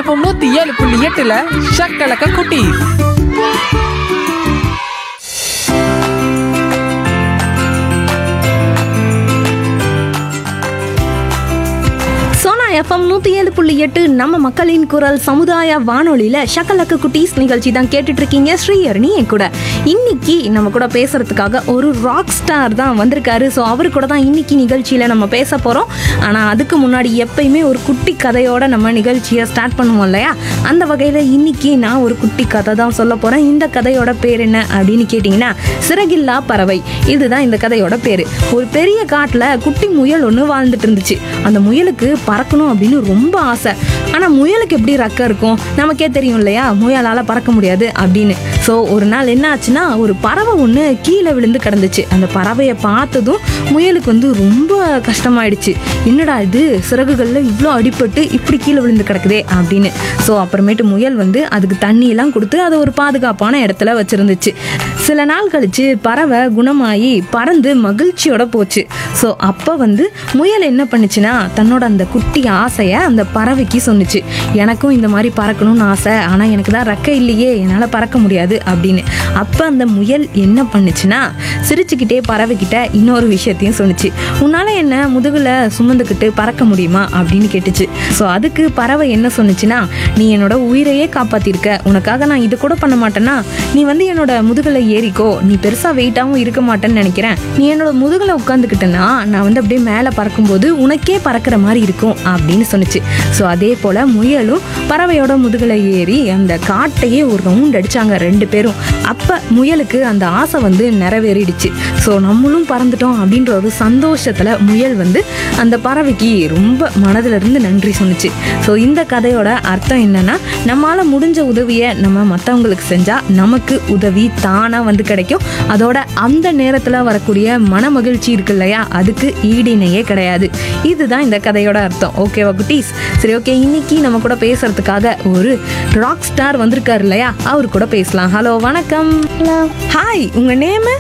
FM நூத்தி ஏழு புள்ளி எட்டுல ஷக்கலக்க குட்டி சோனா எஃப்எம் நூற்றி ஏழு புள்ளி எட்டு நம்ம மக்களின் குரல் சமுதாய வானொலியில் ஷக்கலக்க குட்டீஸ் நிகழ்ச்சி தான் கேட்டுட்டு இருக்கீங்க ஸ்ரீஹரணி என் கூட இன்னைக்கு நம்ம கூட பேசுறதுக்காக ஒரு ராக் ஸ்டார் தான் வந்திருக்காரு ஸோ அவர் கூட தான் இன்னைக்கு நிகழ்ச்சியில் நம்ம பேச போகிறோம் ஆனால் அதுக்கு முன்னாடி எப்பயுமே ஒரு குட்டி கதையோட நம்ம நிகழ்ச்சியை ஸ்டார்ட் பண்ணுவோம் இல்லையா அந்த வகையில் இன்னைக்கு நான் ஒரு குட்டி கதை தான் சொல்ல போகிறேன் இந்த கதையோட பேர் என்ன அப்படின்னு கேட்டிங்கன்னா சிறகில்லா பறவை இதுதான் இந்த கதையோட பேர் ஒரு பெரிய காட்டில் குட்டி முயல் ஒன்று வாழ்ந்துட்டு இருந்துச்சு அந்த முயலுக்கு பறக்கணும் அப்படின்னு ரொம்ப ஆசை ஆனால் முயலுக்கு எப்படி ரெக்க இருக்கும் நமக்கே தெரியும் இல்லையா முயலால் பறக்க முடியாது அப்படின்னு ஸோ ஒரு நாள் என்ன ஆச்சுன்னா ஒரு பறவை ஒன்று கீழே விழுந்து கிடந்துச்சு அந்த பறவையை பார்த்ததும் முயலுக்கு வந்து ரொம்ப கஷ்டமாயிடுச்சு என்னடா இது சிறகுகளில் இவ்வளோ அடிபட்டு இப்படி கீழே விழுந்து கிடக்குதே அப்படின்னு ஸோ அப்புறமேட்டு முயல் வந்து அதுக்கு தண்ணியெல்லாம் கொடுத்து அதை ஒரு பாதுகாப்பான இடத்துல வச்சிருந்துச்சு சில நாள் கழிச்சு பறவை குணமாயி பறந்து மகிழ்ச்சியோட போச்சு ஸோ அப்போ வந்து முயல் என்ன பண்ணுச்சுன்னா தன்னோட அந்த குட்டி ஆசையை அந்த பறவைக்கு சொன்னுச்சு எனக்கும் இந்த மாதிரி பறக்கணும்னு ஆசை ஆனால் எனக்கு தான் ரெக்கை இல்லையே என்னால் பறக்க முடியாது அப்படின்னு அப்போ அந்த முயல் என்ன பண்ணுச்சுன்னா சிரிச்சுக்கிட்டே பறவைக்கிட்ட இன்னொரு விஷயத்தையும் சொன்னுச்சு உன்னால் என்ன முதுகில் சுமந்துக்கிட்டு பறக்க முடியுமா அப்படின்னு கேட்டுச்சு ஸோ அதுக்கு பறவை என்ன சொன்னுச்சுன்னா நீ என்னோட உயிரையே காப்பாத்திருக்க உனக்காக நான் இது கூட பண்ண மாட்டேன்னா நீ வந்து என்னோட முதுகில் ஏறிக்கோ நீ பெருசாக வெயிட்டாகவும் இருக்க மாட்டேன்னு நினைக்கிறேன் நீ என்னோட முதுகில் உட்காந்துக்கிட்டேன்னா நான் வந்து அப்படியே மேலே பறக்கும்போது உனக்கே பறக்கிற மாதிரி இருக்கும் அப்படின்னு சொன்னுச்சு ஸோ அதே போல் முயலும் பறவையோட முதுகில் ஏறி அந்த காட்டையே ஒரு ரவுண்ட் அடிச்சாங்க ரெண்டு பேரும் அப்போ முயலுக்கு அந்த ஆசை வந்து நிறைவேறிடுச்சு ஸோ நம்மளும் பறந்துட்டோம் அப்படின்ற ஒரு சந்தோஷத்தில் முயல் வந்து அந்த பறவைக்கு ரொம்ப மனதுல இருந்து நன்றி சொன்னுச்சு ஸோ இந்த கதையோட அர்த்தம் என்னன்னா நம்மளால் முடிஞ்ச உதவியை நம்ம மற்றவங்களுக்கு செஞ்சால் நமக்கு உதவி தானாக வந்து கிடைக்கும் அதோட அந்த நேரத்தில் வரக்கூடிய மன மகிழ்ச்சி இருக்கு இல்லையா அதுக்கு ஈடிணையே கிடையாது இதுதான் இந்த கதையோட அர்த்தம் ஓகேவா குட்டீஸ் சரி ஓகே இன்னைக்கு நம்ம கூட பேசுறதுக்காக ஒரு ராக் ஸ்டார் வந்திருக்காரு இல்லையா அவர் கூட பேசலாம் ஹலோ வணக்கம் ஹாய் உங்க நேமு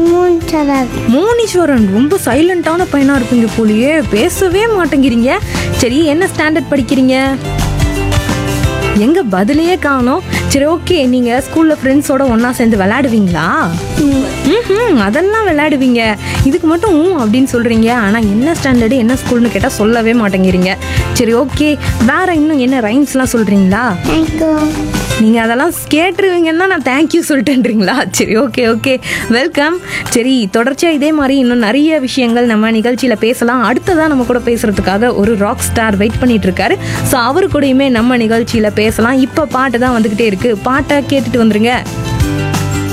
மோனீஸ்வரன் ரொம்ப சைலண்டான பையனா இருப்பீங்க போலியே பேசவே மாட்டேங்கிறீங்க சரி என்ன ஸ்டாண்டர்ட் படிக்கிறீங்க எங்க பதிலையே காணோம் சரி ஓகே நீங்க ஸ்கூல்ல ஃப்ரெண்ட்ஸோட ஒண்ணா சேர்ந்து விளையாடுவீங்களா ம் அதெல்லாம் விளையாடுவீங்க இதுக்கு மட்டும் ஊ அப்படின்னு சொல்றீங்க ஆனா என்ன ஸ்டாண்டர்டு என்ன ஸ்கூல்னு கேட்டா சொல்லவே மாட்டேங்கிறீங்க சரி ஓகே வேற இன்னும் என்ன ரைம்ஸ்லாம் சொல்றீங்களா நீங்க அதெல்லாம் கேட்டுருவீங்கன்னா நான் தேங்க்யூ சொல்லிட்டேன்றீங்களா சரி ஓகே ஓகே வெல்கம் சரி தொடர்ச்சியா இதே மாதிரி இன்னும் நிறைய விஷயங்கள் நம்ம நிகழ்ச்சியில பேசலாம் அடுத்ததா நம்ம கூட பேசுறதுக்காக ஒரு ராக் ஸ்டார் வெயிட் பண்ணிட்டு இருக்காரு ஸோ அவரு கூடயுமே நம்ம நிகழ்ச்சியில பேசலாம் இப்போ பாட்டு தான் வந்துகிட்டே இருக்கு பாட்டை கேட்டுட்டு வந்துருங்க